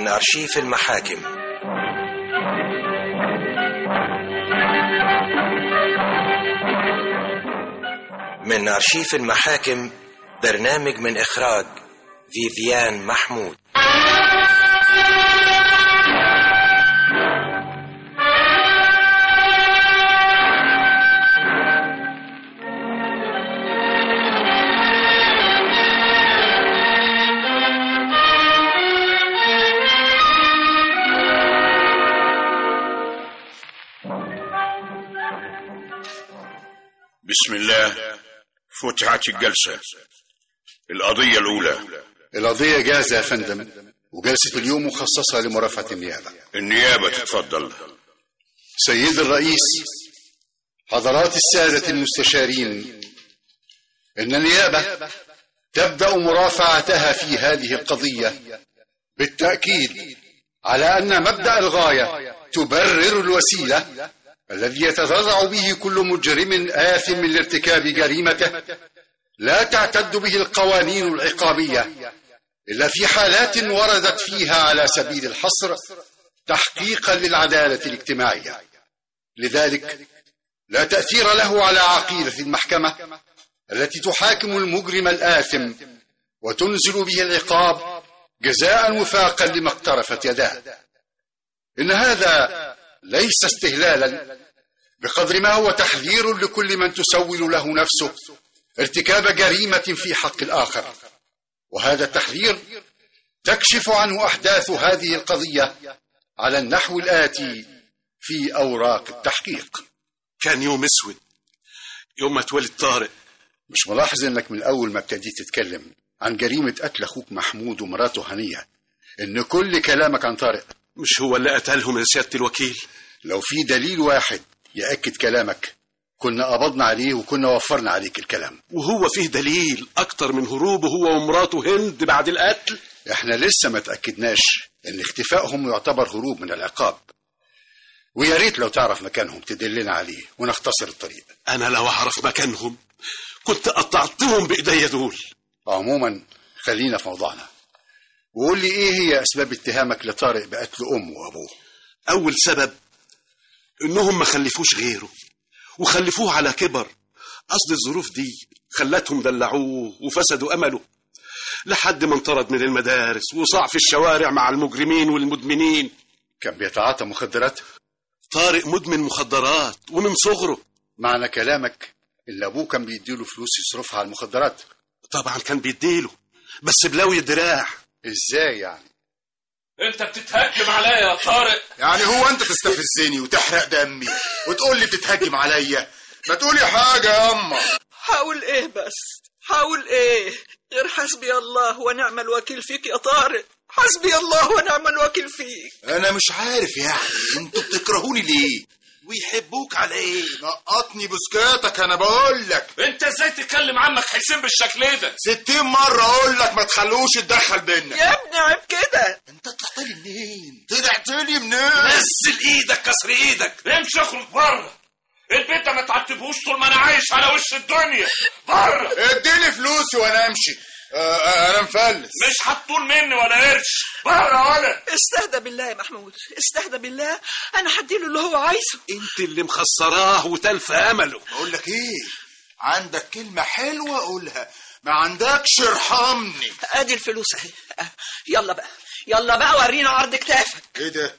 من أرشيف المحاكم من أرشيف المحاكم برنامج من إخراج فيفيان محمود بسم الله فتحت الجلسة القضية الأولى القضية جاهزة يا فندم وجلسة اليوم مخصصة لمرافعة النيابة النيابة تتفضل سيد الرئيس حضرات السادة المستشارين إن النيابة تبدأ مرافعتها في هذه القضية بالتأكيد على أن مبدأ الغاية تبرر الوسيلة الذي يتذرع به كل مجرم آثم لارتكاب جريمته لا تعتد به القوانين العقابية إلا في حالات وردت فيها على سبيل الحصر تحقيقا للعدالة الاجتماعية لذلك لا تأثير له على عقيدة المحكمة التي تحاكم المجرم الآثم وتنزل به العقاب جزاء وفاقا لما اقترفت يداه إن هذا ليس استهلالا بقدر ما هو تحذير لكل من تسول له نفسه ارتكاب جريمة في حق الآخر وهذا التحذير تكشف عنه أحداث هذه القضية على النحو الآتي في أوراق التحقيق كان يوم اسود يوم ما اتولد طارق مش ملاحظ انك من اول ما ابتديت تتكلم عن جريمة قتل اخوك محمود ومراته هنية ان كل كلامك عن طارق مش هو اللي قتلهم يا سيادة الوكيل لو في دليل واحد يأكد كلامك كنا قبضنا عليه وكنا وفرنا عليك الكلام وهو فيه دليل أكتر من هروبه هو ومراته هند بعد القتل احنا لسه ما تأكدناش ان اختفائهم يعتبر هروب من العقاب ويا ريت لو تعرف مكانهم تدلنا عليه ونختصر الطريق أنا لو أعرف مكانهم كنت قطعتهم بإيديا دول عموما خلينا في موضوعنا وقول لي ايه هي اسباب اتهامك لطارق بقتل امه وابوه أول سبب إنهم ما خلفوش غيره وخلفوه على كبر قصد الظروف دي خلتهم دلعوه وفسدوا أمله لحد ما انطرد من المدارس وصاع في الشوارع مع المجرمين والمدمنين كان بيتعاطى مخدرات طارق مدمن مخدرات ومن صغره معنى كلامك اللي ابوه كان بيديله فلوس يصرفها على المخدرات طبعا كان بيديله بس بلوي الدراع ازاي يعني انت بتتهجم عليا يا طارق يعني هو انت تستفزني وتحرق دمي وتقول لي بتتهجم عليا ما تقولي حاجه يا اما حاول ايه بس حاول ايه غير حسبي الله ونعم الوكيل فيك يا طارق حسبي الله ونعم الوكيل فيك انا مش عارف يعني انتوا بتكرهوني ليه ويحبوك على ايه نقطني بسكاتك انا بقول لك انت ازاي تكلم عمك حسين بالشكل ده ستين مرة اقول لك ما تخلوش يتدخل بينا يا ابني عيب كده انت طلعت لي منين طلعت لي منين نزل ايدك كسر ايدك امشي اخرج بره البيت ده ما تعتبهوش طول ما انا عايش على وش الدنيا بره اديني فلوسي وانا امشي آه، آه، انا مفلس مش هتطول مني ولا قرش بره ولا استهدى بالله يا محمود استهدى بالله انا هديله اللي هو عايزه انت اللي مخسراه وتلف امله اقول لك ايه عندك كلمة حلوة قولها ما عندكش ارحمني ادي الفلوس اهي آه، يلا بقى يلا بقى ورينا عرض كتافك ايه ده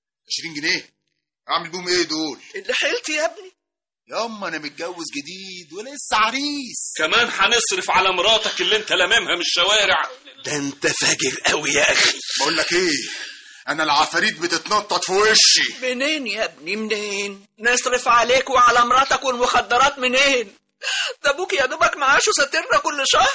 20 جنيه اعمل بيهم ايه دول اللي حيلت يا ابني ياما انا متجوز جديد ولسه عريس كمان هنصرف على مراتك اللي انت لاممها من الشوارع ده انت فاجر قوي يا اخي بقول لك ايه انا العفاريت بتتنطط في وشي منين يا ابني منين نصرف عليك وعلى مراتك والمخدرات منين ده ابوك يا دوبك معاشه ساترنا كل شهر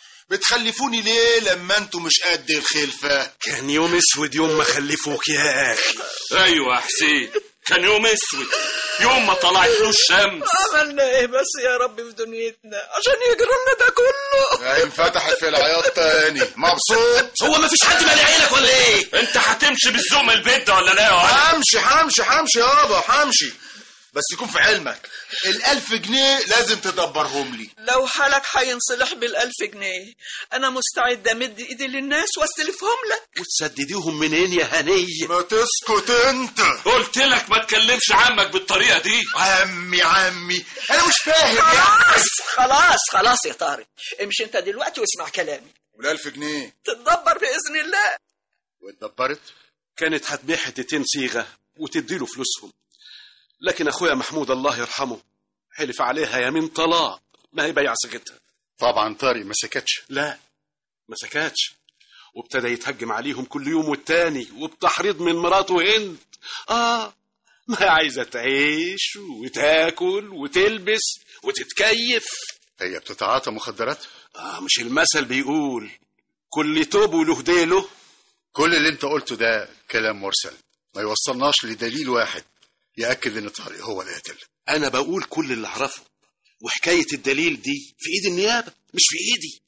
بتخلفوني ليه لما انتوا مش قد الخلفة كان يوم اسود يوم ما خلفوك يا اخي ايوه يا حسين كان يوم اسود يوم ما طلعت له الشمس عملنا ايه بس يا رب في دنيتنا عشان يجرى لنا ده كله هي انفتحت في العياط تاني مبسوط هو ما فيش حد مالي عينك ولا ايه انت هتمشي بالذوق من البيت ده ولا لا يا ولد همشي همشي همشي يابا همشي بس يكون في علمك الألف جنيه لازم تدبرهم لي لو حالك هينصلح بالألف جنيه أنا مستعد أمد إيدي للناس واستلفهم لك وتسدديهم منين يا هنية ما تسكت انت قلت لك ما تكلمش عمك بالطريقه دي عمي عمي انا مش فاهم يعني خلاص خلاص خلاص يا طارق امشي انت دلوقتي واسمع كلامي والألف جنيه تتدبر بإذن الله واتدبرت كانت هتبيع حتتين صيغة وتديله فلوسهم لكن أخويا محمود الله يرحمه حلف عليها يمين طلاق ما هي بيع صيغتها طبعا طارق ما سكتش لا ما سكتش وابتدى يتهجم عليهم كل يوم والتاني وبتحريض من مراته هند اه ما هي عايزة تعيش وتاكل وتلبس وتتكيف هي بتتعاطى مخدرات آه مش المثل بيقول كل توب وله ديله كل اللي انت قلته ده كلام مرسل ما يوصلناش لدليل واحد يأكد ان طارق هو القاتل انا بقول كل اللي اعرفه وحكاية الدليل دي في ايد النيابة مش في ايدي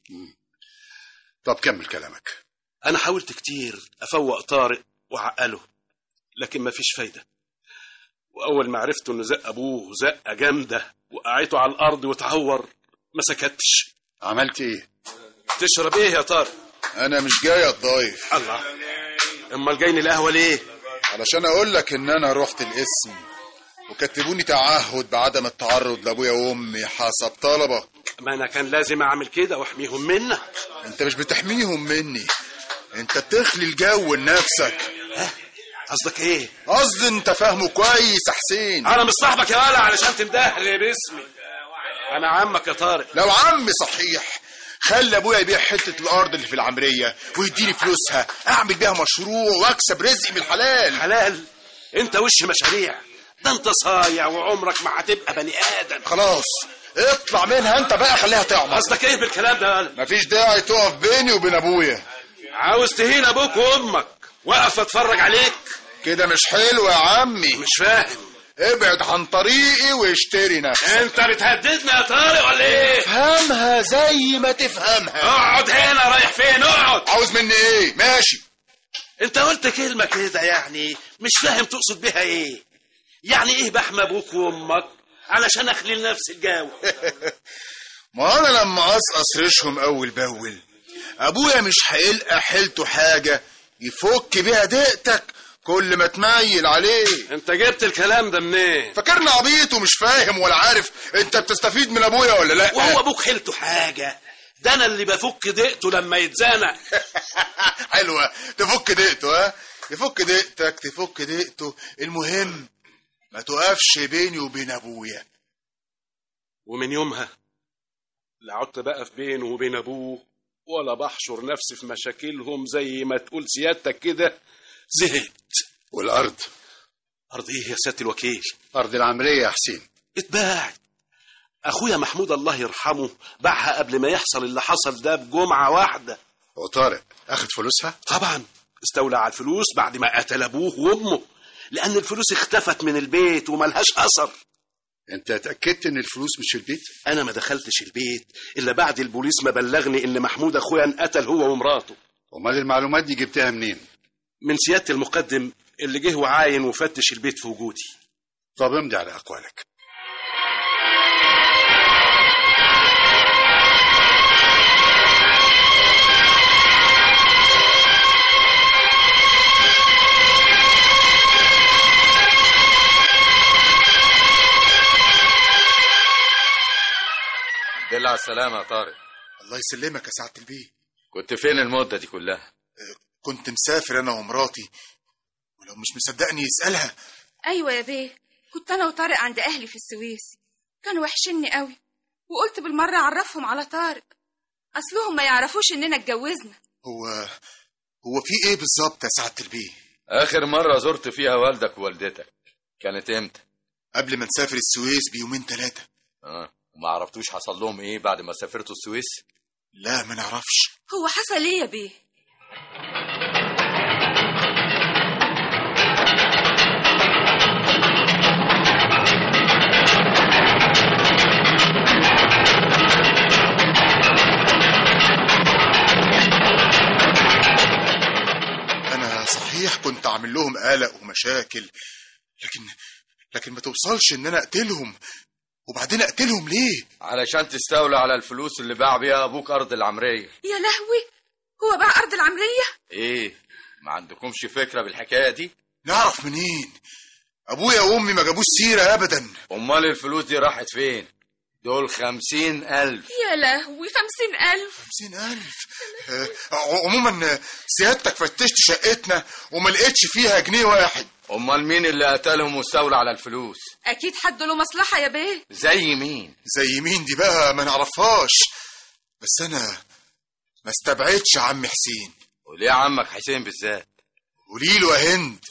طب كمل كلامك انا حاولت كتير افوق طارق وعقله لكن مفيش فايدة واول ما عرفت انه زق ابوه زقة جامدة وقعته على الارض وتعور ما سكتش عملت ايه تشرب ايه يا طارق انا مش جاي اتضايف الله امال جايني القهوة ليه علشان اقول لك ان انا رحت القسم وكتبوني تعهد بعدم التعرض لابويا وامي حسب طلبك ما انا كان لازم اعمل كده واحميهم منك انت مش بتحميهم مني انت بتخلي الجو لنفسك قصدك ايه قصدي انت فاهمه كويس يا حسين انا مش صاحبك يا ولا علشان تندهلي باسمي انا عمك يا طارق لو عمي صحيح خلي ابويا يبيع حته الارض اللي في العمريه ويديني فلوسها اعمل بيها مشروع واكسب رزقي بالحلال حلال انت وش مشاريع ده انت صايع وعمرك ما هتبقى بني ادم خلاص اطلع منها انت بقى خليها تعمر قصدك ايه بالكلام ده ولا مفيش داعي تقف بيني وبين ابويا عاوز تهين ابوك وامك واقف اتفرج عليك كده مش حلو يا عمي مش فاهم ابعد عن طريقي واشتري نفسك انت بتهددنا يا طارق ولا ايه افهمها زي ما تفهمها اقعد هنا رايح فين اقعد عاوز مني ايه ماشي انت قلت كلمة كده يعني مش فاهم تقصد بيها ايه يعني ايه بحمى ابوك وامك علشان اخلي لنفسي الجو ما انا لما اقصقص ريشهم اول باول ابويا مش هيلقى حيلته حاجه يفك بيها دقتك كل ما تميل عليه انت جبت الكلام ده منين فاكرني عبيط ومش فاهم ولا عارف انت بتستفيد من ابويا ولا لا وهو ابوك حيلته حاجة ده انا اللي بفك دقته لما يتزنق حلوه تفك دقته ها تفك دقتك تفك دقته المهم ما تقفش بيني وبين ابويا ومن يومها لا عدت بقى في بينه وبين ابوه ولا بحشر نفسي في مشاكلهم زي ما تقول سيادتك كده زهقت والارض ارض ايه يا سياده الوكيل ارض العمليه يا حسين اتباعت اخويا محمود الله يرحمه باعها قبل ما يحصل اللي حصل ده بجمعه واحده وطارق اخد فلوسها طبعا استولى على الفلوس بعد ما قتل ابوه وامه لان الفلوس اختفت من البيت وملهاش اثر انت اتاكدت ان الفلوس مش في البيت انا ما دخلتش البيت الا بعد البوليس ما بلغني ان محمود اخويا انقتل هو ومراته امال المعلومات دي جبتها منين من سياده المقدم اللي جه وعاين وفتش البيت في وجودي طب امضي على اقوالك دل على السلامة يا طارق الله يسلمك يا سعاده البيه كنت فين المدة دي كلها كنت مسافر انا ومراتي ولو مش مصدقني يسالها ايوه يا بيه كنت انا وطارق عند اهلي في السويس كانوا وحشني قوي وقلت بالمره اعرفهم على طارق اصلهم ما يعرفوش اننا اتجوزنا هو هو في ايه بالظبط يا سعاده البيه آخر مرة زرت فيها والدك ووالدتك كانت امتى؟ قبل ما نسافر السويس بيومين ثلاثه اه وما عرفتوش حصل لهم ايه بعد ما سافرتوا السويس؟ لا ما نعرفش هو حصل ايه يا بيه انا صحيح كنت عامل لهم قلق ومشاكل لكن لكن ما توصلش ان انا اقتلهم وبعدين اقتلهم ليه علشان تستولى على الفلوس اللي باع بيها ابوك ارض العمريه يا لهوي هو باع أرض العمرية ايه ما عندكمش فكره بالحكايه دي نعرف منين ابويا وامي ما جابوش سيره ابدا امال الفلوس دي راحت فين دول خمسين الف يا لهوي خمسين ألف خمسين ألف آه، عموما آه، سيادتك فتشت شقتنا وما لقيتش فيها جنيه واحد امال مين اللي قتلهم واستولى على الفلوس أكيد حد له مصلحة يا بيه زي مين زي مين دي بقى ما نعرفهاش بس انا ما استبعدش عم حسين وليه عمك حسين بالذات قولي له يا هند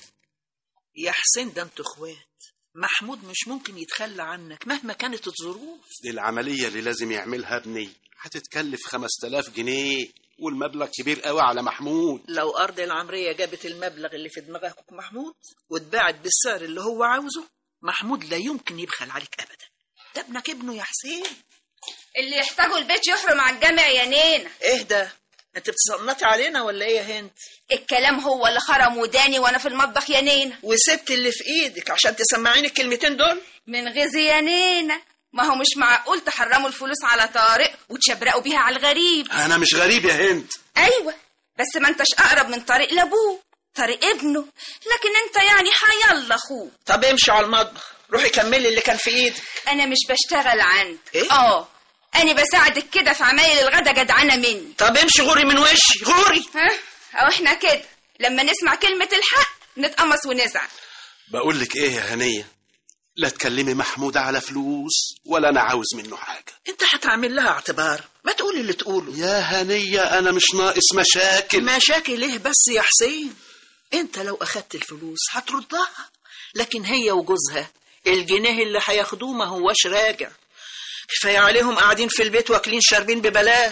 يا حسين ده انتوا اخوات محمود مش ممكن يتخلى عنك مهما كانت الظروف دي العملية اللي لازم يعملها ابني هتتكلف 5000 جنيه والمبلغ كبير قوي على محمود لو أرض العمرية جابت المبلغ اللي في دماغ أخوك محمود واتباعت بالسعر اللي هو عاوزه محمود لا يمكن يبخل عليك أبدا ده ابنك ابنه يا حسين اللي يحتاجوا البيت يحرم على الجامع يا نينا اهدى انت بتصنطي علينا ولا ايه يا هند الكلام هو اللي خرم وداني وانا في المطبخ يا نينا وسبت اللي في ايدك عشان تسمعيني الكلمتين دول من غزي يا نينا ما هو مش معقول تحرموا الفلوس على طارق وتشبرقوا بيها على الغريب انا مش غريب يا هند ايوه بس ما انتش اقرب من طريق لابوه طريق ابنه لكن انت يعني حيلا اخوه طب امشي على المطبخ روحي كملي اللي كان في ايدك انا مش بشتغل عند إيه؟ اه انا بساعدك كده في عمايل الغدا جدعانه مني طب امشي غوري من وشي غوري ها او احنا كده لما نسمع كلمه الحق نتقمص ونزعل بقول لك ايه يا هنية لا تكلمي محمود على فلوس ولا انا عاوز منه حاجة انت هتعمل لها اعتبار ما تقولي اللي تقوله يا هنية انا مش ناقص مشاكل مشاكل ايه بس يا حسين انت لو اخدت الفلوس هتردها لكن هي وجوزها الجنيه اللي هياخدوه ما هوش راجع كفايه عليهم قاعدين في البيت واكلين شاربين ببلاش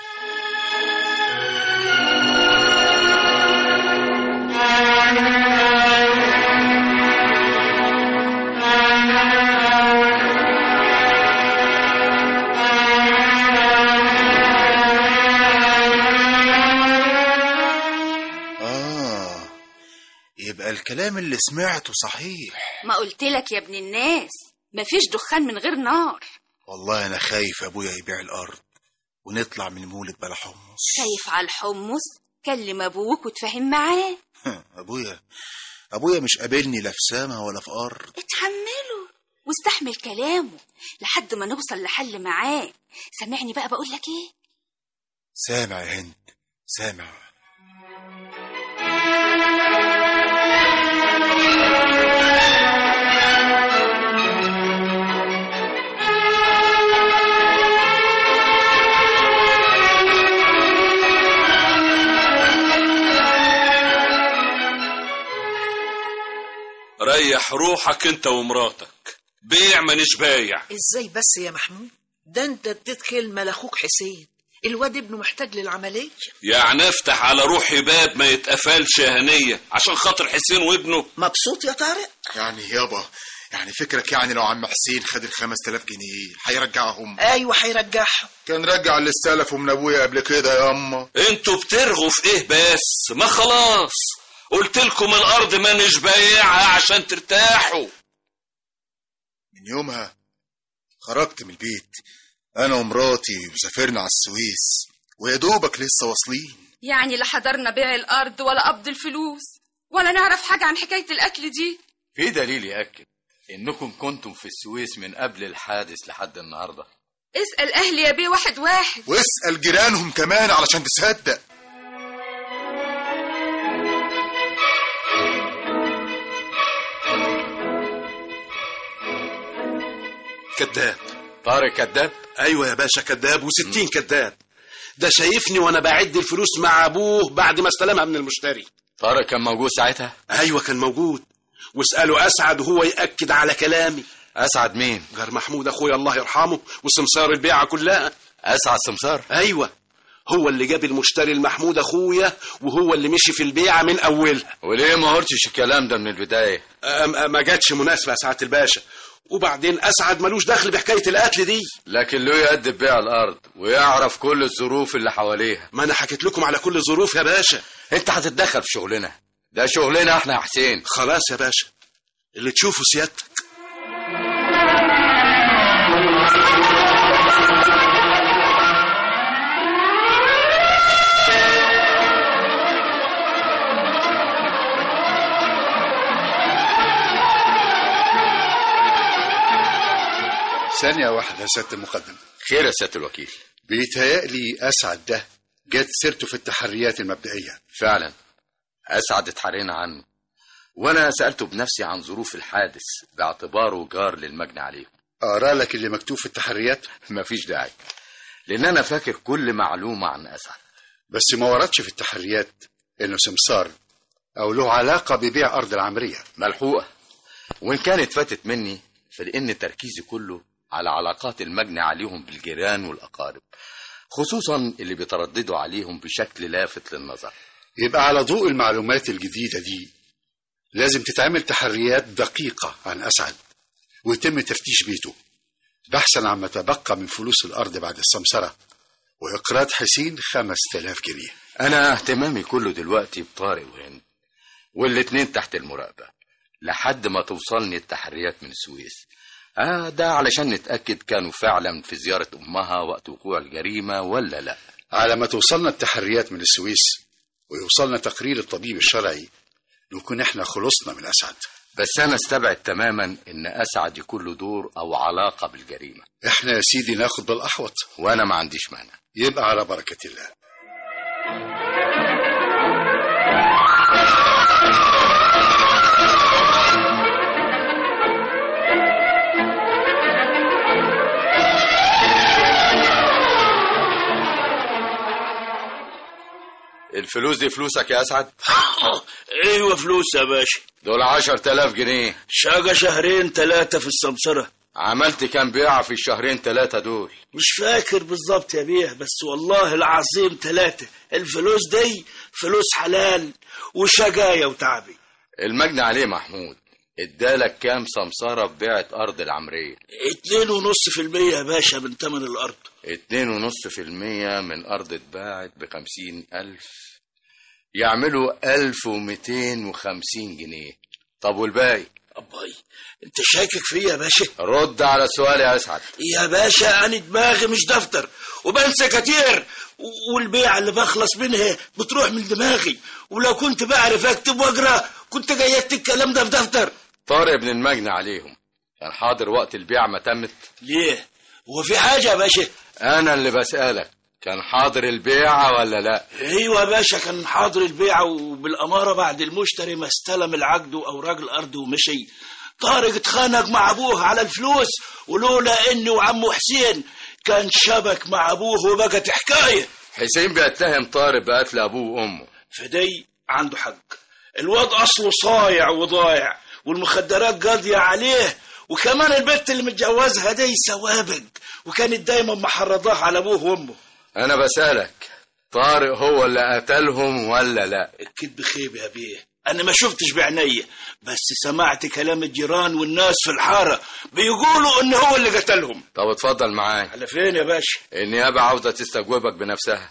اه يبقى الكلام اللي سمعته صحيح ما قلت لك يا ابن الناس مفيش دخان من غير نار والله انا خايف ابويا يبيع الارض ونطلع من المولد بلا حمص خايف على الحمص كلم ابوك وتفهم معاه ابويا ابويا مش قابلني لا في سما ولا في ارض اتحمله واستحمل كلامه لحد ما نوصل لحل معاه سامعني بقى بقول لك ايه سامع يا هند سامع ريح روحك انت ومراتك بيع مانيش بايع ازاي بس يا محمود ده انت اديت كلمه لاخوك حسين الواد ابنه محتاج للعمليه يعني افتح على روحي باب ما يتقفلش يا هنية عشان خاطر حسين وابنه مبسوط يا طارق يعني يابا يعني فكرك يعني لو عم حسين خد ال 5000 جنيه هيرجعهم ايوه هيرجعهم كان رجع اللي استلفوا من ابويا قبل كده يا اما انتوا بترغوا في ايه بس ما خلاص قلت لكم الارض مانيش بايعها عشان ترتاحوا من يومها خرجت من البيت انا ومراتي وسافرنا على السويس ويا دوبك لسه واصلين يعني لا حضرنا بيع الارض ولا قبض الفلوس ولا نعرف حاجه عن حكايه القتل دي في دليل يأكد انكم كنتم في السويس من قبل الحادث لحد النهارده اسال اهلي يا بيه واحد واحد واسال جيرانهم كمان علشان تصدق كذاب طارق كذاب ايوه يا باشا كذاب وستين كذاب ده شايفني وانا بعد الفلوس مع ابوه بعد ما استلمها من المشتري طارق كان موجود ساعتها ايوه كان موجود واساله اسعد وهو ياكد على كلامي اسعد مين جار محمود اخويا الله يرحمه وسمسار البيعه كلها اسعد سمسار ايوه هو اللي جاب المشتري المحمود اخويا وهو اللي مشي في البيعه من اولها وليه ما قلتش الكلام ده من البدايه أم أم ما جاتش مناسبه يا سعاده الباشا وبعدين اسعد ملوش دخل بحكايه القتل دي لكن له يد بيع الارض ويعرف كل الظروف اللي حواليها ما انا حكيت لكم على كل الظروف يا باشا انت هتتدخل في شغلنا ده شغلنا احنا يا حسين خلاص يا باشا اللي تشوفه سيادتك ثانية واحدة يا سيادة المقدم خير يا سيادة الوكيل بيتهيألي أسعد ده جت سيرته في التحريات المبدئية فعلا أسعد اتحرينا عنه وأنا سألته بنفسي عن ظروف الحادث باعتباره جار للمجني عليه أقرأ لك اللي مكتوب في التحريات مفيش داعي لأن أنا فاكر كل معلومة عن أسعد بس ما وردش في التحريات إنه سمسار أو له علاقة ببيع أرض العمرية ملحوقة وإن كانت فاتت مني فلأن تركيزي كله على علاقات المجني عليهم بالجيران والأقارب خصوصا اللي بيترددوا عليهم بشكل لافت للنظر يبقى على ضوء المعلومات الجديدة دي لازم تتعمل تحريات دقيقة عن أسعد ويتم تفتيش بيته بحثا عما تبقى من فلوس الأرض بعد السمسرة وإقراض حسين خمس تلاف جنيه أنا اهتمامي كله دلوقتي بطارق وهند والاتنين تحت المراقبة لحد ما توصلني التحريات من السويس آه ده علشان نتأكد كانوا فعلا في زيارة أمها وقت وقوع الجريمة ولا لا على ما توصلنا التحريات من السويس ويوصلنا تقرير الطبيب الشرعي نكون احنا خلصنا من أسعد بس أنا استبعد تماما إن أسعد يكون له دور أو علاقة بالجريمة احنا يا سيدي ناخد بالأحوط وأنا ما عنديش مانع يبقى على بركة الله الفلوس دي فلوسك يا أسعد ايوه فلوس يا باشا دول عشر تلاف جنيه شقى شهرين ثلاثة في السمسرة عملت كام بيعة في الشهرين ثلاثة دول مش فاكر بالظبط يا بيه بس والله العظيم ثلاثة الفلوس دي فلوس حلال وشقاية وتعبي المجني عليه محمود ادالك كام سمسارة ببيعة أرض العمرية اتنين ونص في المية يا باشا من تمن الأرض اتنين ونص في المية من أرض اتباعت بخمسين ألف يعملوا ألف ومتين وخمسين جنيه طب والباقي أباي انت شاكك فيا يا باشا رد على سؤالي يا أسعد يا باشا أنا دماغي مش دفتر وبنسى كتير والبيعة اللي بخلص منها بتروح من دماغي ولو كنت بعرف أكتب وأقرأ كنت جيدت الكلام ده في دفتر طارق ابن المجني عليهم كان حاضر وقت البيع ما تمت ليه هو في حاجة يا باشا أنا اللي بسألك كان حاضر البيعة ولا لا ايوه يا باشا كان حاضر البيعة وبالأمارة بعد المشتري ما استلم العقد وأوراق الأرض ومشي طارق اتخانق مع أبوه على الفلوس ولولا إني وعمه حسين كان شبك مع أبوه وبقت حكاية حسين بيتهم طارق بقتل أبوه وأمه فدي عنده حق الواد أصله صايع وضايع والمخدرات قاضية عليه وكمان البنت اللي متجوزها دي سوابق وكانت دايما محرضاه على أبوه وأمه أنا بسألك طارق هو اللي قتلهم ولا لا الكذب خيب يا بيه أنا ما شفتش بعيني بس سمعت كلام الجيران والناس في الحارة بيقولوا إن هو اللي قتلهم طب اتفضل معايا على فين يا باشا النيابة عاوزة تستجوبك بنفسها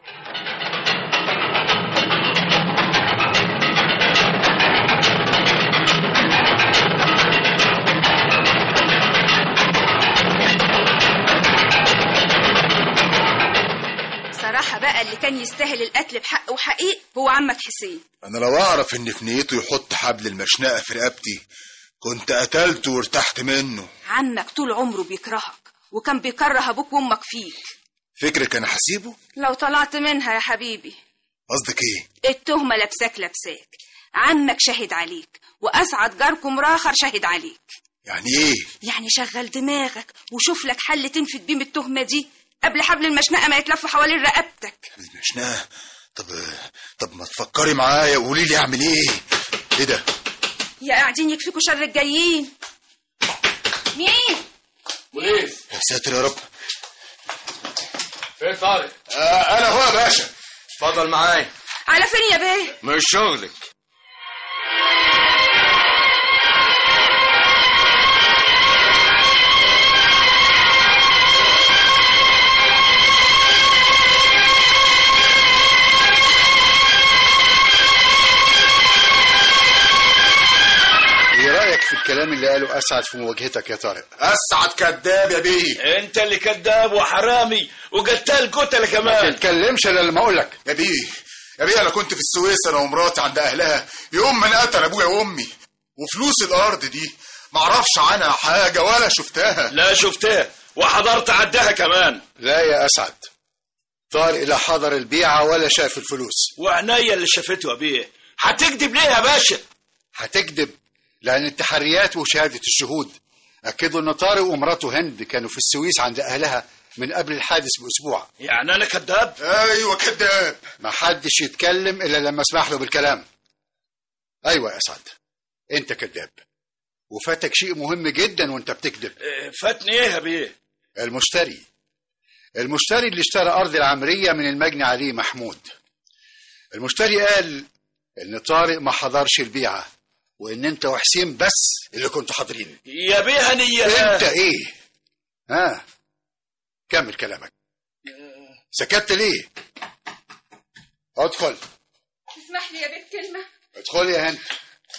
صراحة بقى اللي كان يستاهل القتل بحق وحقيق هو عمك حسين انا لو اعرف ان في نيته يحط حبل المشنقه في رقبتي كنت قتلته وارتحت منه عمك طول عمره بيكرهك وكان بيكره ابوك وامك فيك فكرك انا هسيبه لو طلعت منها يا حبيبي قصدك ايه التهمة لابساك لابساك عمك شهد عليك وأسعد جاركم راخر شهد عليك يعني ايه يعني شغل دماغك وشوف لك حل تنفد بيه من التهمة دي قبل حبل المشنقة ما يتلف حوالين رقبتك المشنقه طب طب ما تفكري معايا وقولي لي اعمل ايه ايه ده يا قاعدين يكفيكوا شر الجايين مين؟ بوليس يا ساتر يا رب فين طارق آه انا هو يا باشا اتفضل معايا على فين يا بيه؟ مش شغلك ايه رايك في الكلام اللي قاله اسعد في مواجهتك يا طارق اسعد كذاب يا بيه انت اللي كذاب وحرامي وقتال قتله ما كمان تتكلمش الا لما اقول لك يا بيه يا بيه انا كنت في السويس انا ومراتي عند اهلها يوم من قتل ابويا وامي وفلوس الارض دي معرفش عنها حاجة ولا شفتها لا شفتها وحضرت عدها كمان لا يا أسعد طارق لا حضر البيعة ولا شاف الفلوس وعناية اللي شافته يا بيه هتكذب ليه يا باشا هتكذب لأن التحريات وشهادة الشهود أكدوا إن طارق ومراته هند كانوا في السويس عند أهلها من قبل الحادث بأسبوع يعني انا كذاب ايوه كذاب ما حدش يتكلم إلا لما اسمح له بالكلام أيوة يا أسعد أنت كذاب وفاتك شيء مهم جدا وأنت بتكذب إيه، فاتني ايه يا بيه المشتري المشتري اللي اشترى أرض العمرية من المجني عليه محمود المشتري قال إن طارق ما حضرش البيعة وإن أنت وحسين بس اللي كنتوا حاضرين يا بيه هنية أنت إيه؟ ها كمل كلامك سكت ليه؟ ادخل تسمح لي يا بنت كلمة ادخل يا هند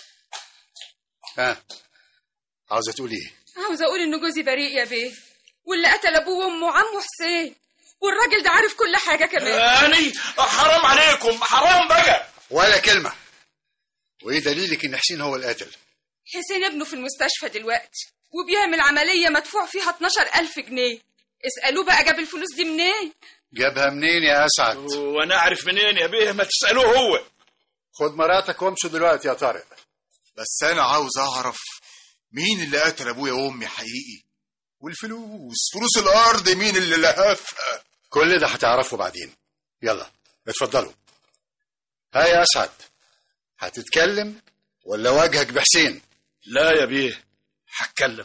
ها عاوزة تقول إيه؟ عاوزة أقول إن جوزي بريء يا بيه واللي قتل أبوه وأمه عمه حسين والراجل ده عارف كل حاجة كمان هاني حرام عليكم حرام بقى ولا كلمة وإيه دليلك إن حسين هو القاتل؟ حسين ابنه في المستشفى دلوقتي وبيعمل عملية مدفوع فيها 12 ألف جنيه اسألوه بقى جاب الفلوس دي منين جابها منين يا أسعد؟ وانا اعرف منين يا بيه ما تسألوه هو خد مراتك وامشوا دلوقتي يا طارق بس انا عاوز اعرف مين اللي قتل ابويا وامي حقيقي والفلوس فلوس الارض مين اللي لهفها كل ده هتعرفه بعدين يلا اتفضلوا ها يا أسعد هتتكلم ولا واجهك بحسين؟ لا يا بيه هتكلم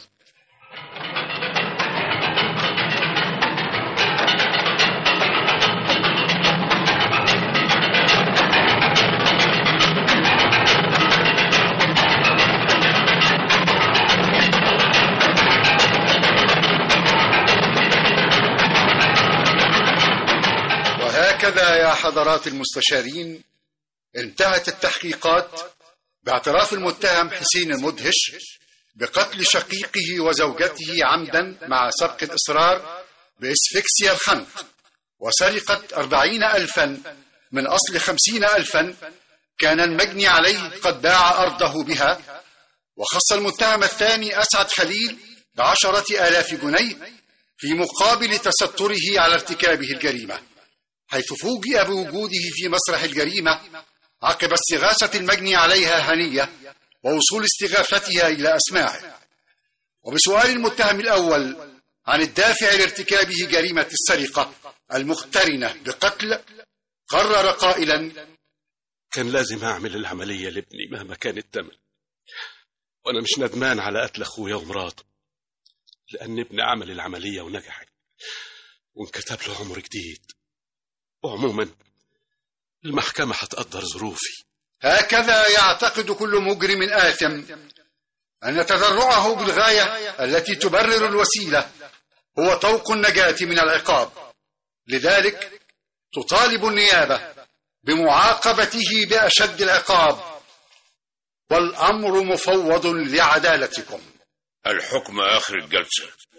وهكذا يا حضرات المستشارين انتهت التحقيقات باعتراف المتهم حسين المدهش بقتل شقيقه وزوجته عمدا مع سبق الإصرار بإسفكسيا الخنق وسرقة أربعين ألفا من أصل خمسين ألفا كان المجني عليه قد باع أرضه بها وخص المتهم الثاني أسعد خليل بعشرة آلاف جنيه في مقابل تستره على ارتكابه الجريمة حيث فوجئ بوجوده في مسرح الجريمة عقب استغاثة المجني عليها هنية ووصول استغاثتها إلى أسماعه وبسؤال المتهم الأول عن الدافع لارتكابه جريمة السرقة المقترنة بقتل قرر قائلا كان لازم اعمل العملية لابني مهما كان الثمن وانا مش ندمان على قتل اخويا ومراته لان ابني عمل العملية ونجحت وانكتب له عمر جديد وعموما المحكمة هتقدر ظروفي هكذا يعتقد كل مجرم آثم أن تذرعه بالغاية التي تبرر الوسيلة هو طوق النجاة من العقاب لذلك تطالب النيابة بمعاقبته بأشد العقاب والأمر مفوض لعدالتكم الحكم آخر الجلسة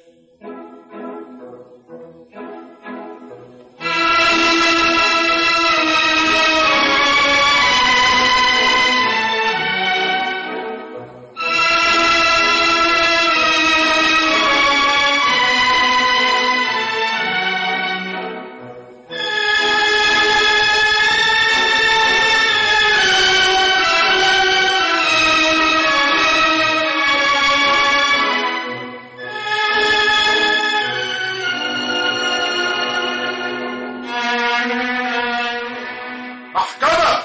محكمة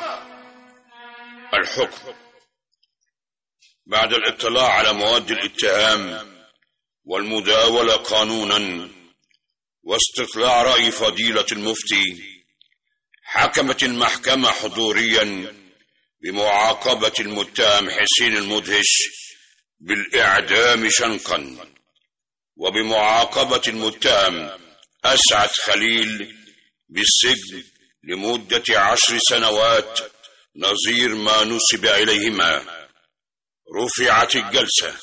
الحكم بعد الاطلاع على مواد الاتهام والمداولة قانونا واستطلاع رأي فضيلة المفتي حكمت المحكمة حضوريا بمعاقبة المتهم حسين المدهش بالإعدام شنقا وبمعاقبة المتهم أسعد خليل بالسجن لمدة عشر سنوات نظير ما نسب إليهما رفعت الجلسة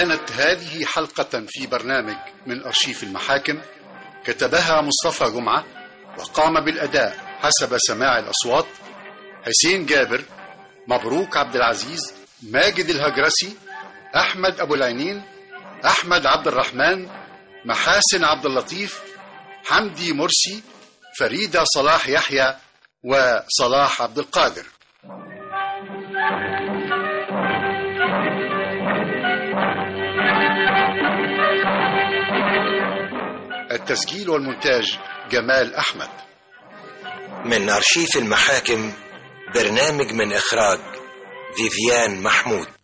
كانت هذه حلقة في برنامج من أرشيف المحاكم كتبها مصطفى جمعة وقام بالأداء حسب سماع الأصوات حسين جابر مبروك عبد العزيز ماجد الهجرسي أحمد أبو العينين أحمد عبد الرحمن محاسن عبد اللطيف حمدي مرسي فريدة صلاح يحيى وصلاح عبد القادر التسجيل والمونتاج جمال أحمد من أرشيف المحاكم برنامج من إخراج فيفيان محمود